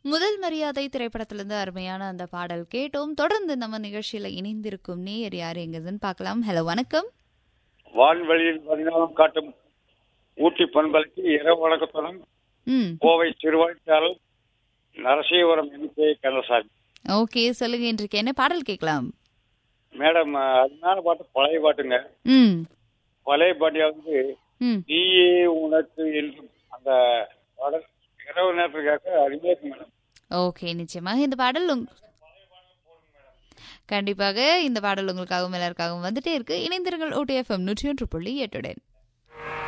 முதல் மரியாதை திரைப்படத்திலிருந்து அருமையான அந்த பாடல் கேட்டோம் தொடர்ந்து நம்ம நிகழ்ச்சியில இணைந்திருக்கும் நேயர் யார் எங்குதுன்னு பார்க்கலாம் ஹலோ வணக்கம் வான்வெளியில் பதினாலம் காட்டும் ஊட்டி பண்பலைக்கு இரவு வணக்கத்துடன் ம் கோவை சிறுவாய்ச்சாலும் நரசிங்கபுரம் எண்ணிக்கை கந்தசாமி ஓகே சொல்லுங்க இன்றைக்கு என்ன பாடல் கேட்கலாம் மேடம் அதனால பாட்டு பழைய பாட்டுங்க ம் பழைய பாட்டியா வந்து ம் நீயே உனக்கு என்று அந்த பாடல் இரவு நேரத்தில் கேட்க அருமையா இருக்கு மேடம் ஓகே நிச்சயமாக இந்த பாடல் உங் கண்டிப்பாக இந்த பாடல் உங்களுக்காகவும் எல்லாருக்காகவும் வந்துட்டே இருக்கு இணைந்திருங்கள் ஓடிஎஃப்எம் நூற்றி ஒன்று புள்ளி எட்டுடன்